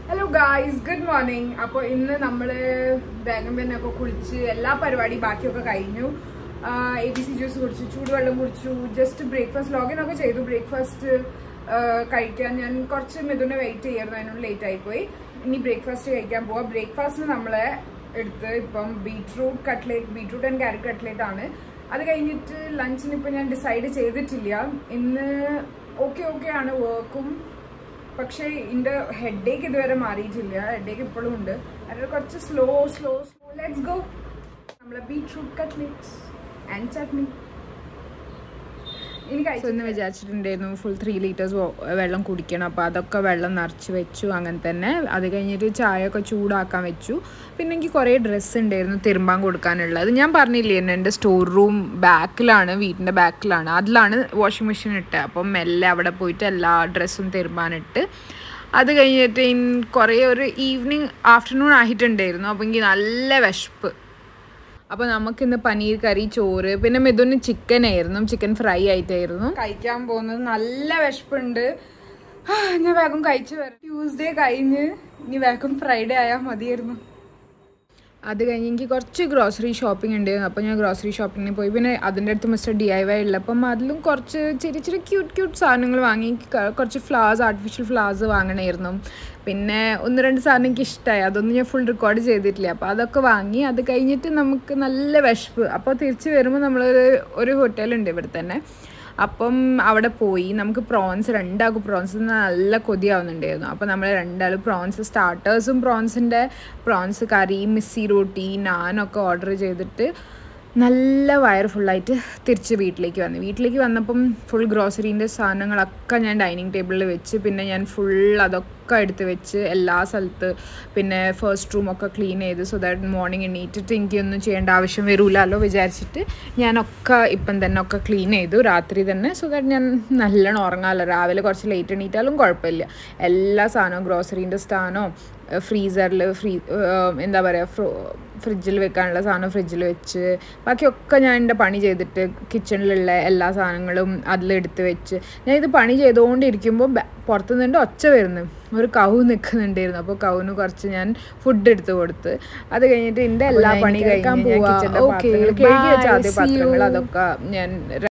hello guys good morning അപ്പോൾ ഇന്ന് നമ്മൾ വേഗം തന്നെ ഒക്കെ കുളിച്ച് എല്ലാ പരിപാടി ബാക്കിയൊക്കെ കഴിഞ്ഞു എ ബി സി ജ്യൂസ് കുടിച്ചു ചൂടുവെള്ളം കുടിച്ചു ജസ്റ്റ് ബ്രേക്ക്ഫാസ്റ്റ് ലോഗിൻ ഒക്കെ ചെയ്തു ബ്രേക്ക്ഫാസ്റ്റ് കഴിക്കാൻ ഞാൻ കുറച്ച് മിഥുനെ വെയിറ്റ് ചെയ്യായിരുന്നു അതിനോട് ലേറ്റ് ആയിപ്പോയി ഇനി ബ്രേക്ക്ഫാസ്റ്റ് കഴിക്കാൻ പോവാം ബ്രേക്ക്ഫാസ്റ്റിന് നമ്മളെ എടുത്ത് ഇപ്പം beetroot cutlet beetroot and carrot cutlet ആണ് അത് കഴിഞ്ഞിട്ട് ലഞ്ചിന് ഇപ്പം ഞാൻ ഡിസൈഡ് ചെയ്തിട്ടില്ല ഇന്ന് ഓക്കെ ഓക്കെ ആണ് വർക്കും പക്ഷേ എൻ്റെ ഹെഡേക്ക് ഇതുവരെ മാറിയിട്ടില്ല ഹെഡേക്ക് ഇപ്പോഴും ഉണ്ട് അത് കുറച്ച് slow slow slow let's go നമ്മളെ ബീട്രൂട്ട് കട്ട്ലേറ്റ് ആൻഡ് ചട്നി ഇനി കഴിച്ചെന്ന് വിചാരിച്ചിട്ടുണ്ടായിരുന്നു ഫുൾ ത്രീ ലിറ്റേഴ്സ് വെള്ളം കുടിക്കണം അപ്പോൾ അതൊക്കെ വെള്ളം നിറച്ച് വെച്ചു അങ്ങനെ തന്നെ അത് കഴിഞ്ഞിട്ട് ചായ ഒക്കെ ചൂടാക്കാൻ വെച്ചു പിന്നെ എനിക്ക് കുറേ ഡ്രസ്സ് ഉണ്ടായിരുന്നു തിരുമ്പാൻ കൊടുക്കാനുള്ളത് ഞാൻ പറഞ്ഞില്ലേ എൻ്റെ സ്റ്റോർ റൂം ബാക്കിലാണ് വീട്ടിൻ്റെ ബാക്കിലാണ് അതിലാണ് വാഷിംഗ് മെഷീൻ ഇട്ടത് അപ്പം മെല്ലെ അവിടെ പോയിട്ട് എല്ലാ ഡ്രസ്സും തിരുമ്പാനിട്ട് അത് കഴിഞ്ഞിട്ട് ഇൻ- കുറേ ഒരു ഈവനിങ് ആഫ്റ്റർനൂൺ ആയിട്ടുണ്ടായിരുന്നു അപ്പോൾ എനിക്ക് നല്ല വിശപ്പ് അപ്പോൾ നമുക്കിന്ന് പനീർ കറി ചോറ് പിന്നെ മിഥുന് ചിക്കൻ ആയിരുന്നു ചിക്കൻ ഫ്രൈ ആയിട്ടായിരുന്നു കഴിക്കാൻ പോകുന്നത് നല്ല വിശപ്പുണ്ട് ആ, ഞാൻ വേഗം കഴിച്ചു വരാം ട്യൂസ്ഡേ കഴിഞ്ഞ് ഇനി വേഗം ഫ്രൈഡേ ആയാൽ മതിയായിരുന്നു അത് കഴിഞ്ഞ് എനിക്ക് കുറച്ച് ഗ്രോസറി ഷോപ്പിംഗ് ഉണ്ടായിരുന്നു അപ്പോൾ ഞാൻ ഗ്രോസറി ഷോപ്പിങ്ങിന് പോയി പിന്നെ അതിൻ്റെ അടുത്ത് മിസ്റ്റർ ഡി ഐ വൈ ഉള്ളപ്പം അതിലും കുറച്ച് ചെറിയ ചെറിയ ക്യൂട്ട് ക്യൂട്ട് സാധനങ്ങൾ വാങ്ങി ക- കുറച്ച് ഫ്ലവേഴ്സ് ആർട്ടിഫിഷ്യൽ ഫ്ലവേഴ്സ് വാങ്ങണമായിരുന്നു പിന്നെ ഒന്ന് രണ്ട് സാധനം എനിക്ക് ഇഷ്ടമായി അതൊന്നും ഞാൻ ഫുൾ റെക്കോർഡ് ചെയ്തിട്ടില്ല അപ്പോൾ അതൊക്കെ വാങ്ങി അത് കഴിഞ്ഞിട്ട് നമുക്ക് നല്ല വിശപ്പ് അപ്പോൾ തിരിച്ച് വരുമ്പോൾ നമ്മൾ ഒരു ഹോട്ടലുണ്ട് ഇവിടെ തന്നെ അപ്പം അവിടെ പോയി നമുക്ക് പ്രോൺസ് രണ്ടാൾക്കും പ്രോൺസ് നല്ല കൊതിയാവുന്നുണ്ടായിരുന്നു അപ്പോൾ നമ്മൾ രണ്ടാളും പ്രോൺസ് സ്റ്റാർട്ടേഴ്സും പ്രോൺസിൻ്റെ പ്രോൺസ് കറി മിസ്സി റോട്ടി നാനൊക്കെ ഓർഡർ ചെയ്തിട്ട് നല്ല വയർ ഫുള്ളായിട്ട് തിരിച്ച് വീട്ടിലേക്ക് വന്നു വീട്ടിലേക്ക് വന്നപ്പം ഫുൾ ഗ്രോസറീൻ്റെ സാധനങ്ങളൊക്കെ ഞാൻ ഡൈനിങ് ടേബിളിൽ വെച്ച് പിന്നെ ഞാൻ ഫുൾ അതൊക്കെ എടുത്ത് വെച്ച് എല്ലാ സ്ഥലത്ത് പിന്നെ ഫസ്റ്റ് റൂമൊക്കെ ക്ലീൻ ചെയ്ത് സോ ദാറ്റ് മോർണിംഗ് എണീറ്റിട്ട് എനിക്കൊന്നും ചെയ്യേണ്ട ആവശ്യം വരില്ലല്ലോ വിചാരിച്ചിട്ട് ഞാനൊക്കെ ഇപ്പം തന്നെ ഒക്കെ ക്ലീൻ ചെയ്തു രാത്രി തന്നെ സോ ദാറ്റ് ഞാൻ നല്ലോണം ഉറങ്ങാമല്ലോ രാവിലെ കുറച്ച് ലേറ്റ് എണീറ്റാലും കുഴപ്പമില്ല എല്ലാ സാധനവും ഗ്രോസറീൻ്റെ സ്ഥാനവും ഫ്രീസറിൽ ഫ്രീ എന്താ പറയുക ഫ്രിഡ്ജിൽ വെക്കാനുള്ള സാധനം ഫ്രിഡ്ജിൽ വെച്ച് ബാക്കിയൊക്കെ ഞാൻ എൻ്റെ പണി ചെയ്തിട്ട് കിച്ചണിലുള്ള എല്ലാ സാധനങ്ങളും അതിലെടുത്ത് വെച്ച് ഞാൻ ഇത് പണി ചെയ്തുകൊണ്ടിരിക്കുമ്പോൾ പുറത്തു നിന്നിട്ട് ഒച്ച വരുന്നു ഒരു കൗ നിൽക്കുന്നുണ്ടായിരുന്നു അപ്പോൾ കൗന് കുറച്ച് ഞാൻ ഫുഡ് എടുത്ത് കൊടുത്ത് അത് കഴിഞ്ഞിട്ട് എൻ്റെ എല്ലാ പണി കഴിക്കാൻ പോവാ ഓക്കെ കഴുകി വെച്ച ആദ്യ പാത്രങ്ങൾ അതൊക്കെ ഞാൻ